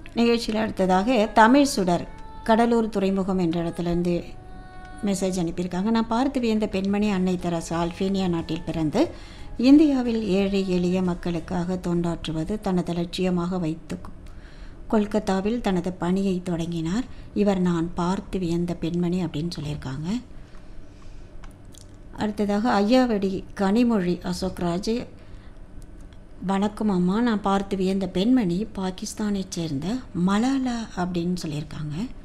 நிகழ்ச்சியில் அடுத்ததாக தமிழ் சுடர் கடலூர் துறைமுகம் என்ற இடத்துலேருந்து மெசேஜ் அனுப்பியிருக்காங்க நான் பார்த்து வியந்த பெண்மணி அன்னை தெரசா அல்பேனியா நாட்டில் பிறந்து இந்தியாவில் ஏழை எளிய மக்களுக்காக தொண்டாற்றுவது தனது லட்சியமாக வைத்து கொல்கத்தாவில் தனது பணியை தொடங்கினார் இவர் நான் பார்த்து வியந்த பெண்மணி அப்படின்னு சொல்லியிருக்காங்க அடுத்ததாக ஐயாவடி கனிமொழி அசோக்ராஜ் வணக்கம் அம்மா நான் பார்த்து வியந்த பெண்மணி பாகிஸ்தானைச் சேர்ந்த மலாலா அப்படின்னு சொல்லியிருக்காங்க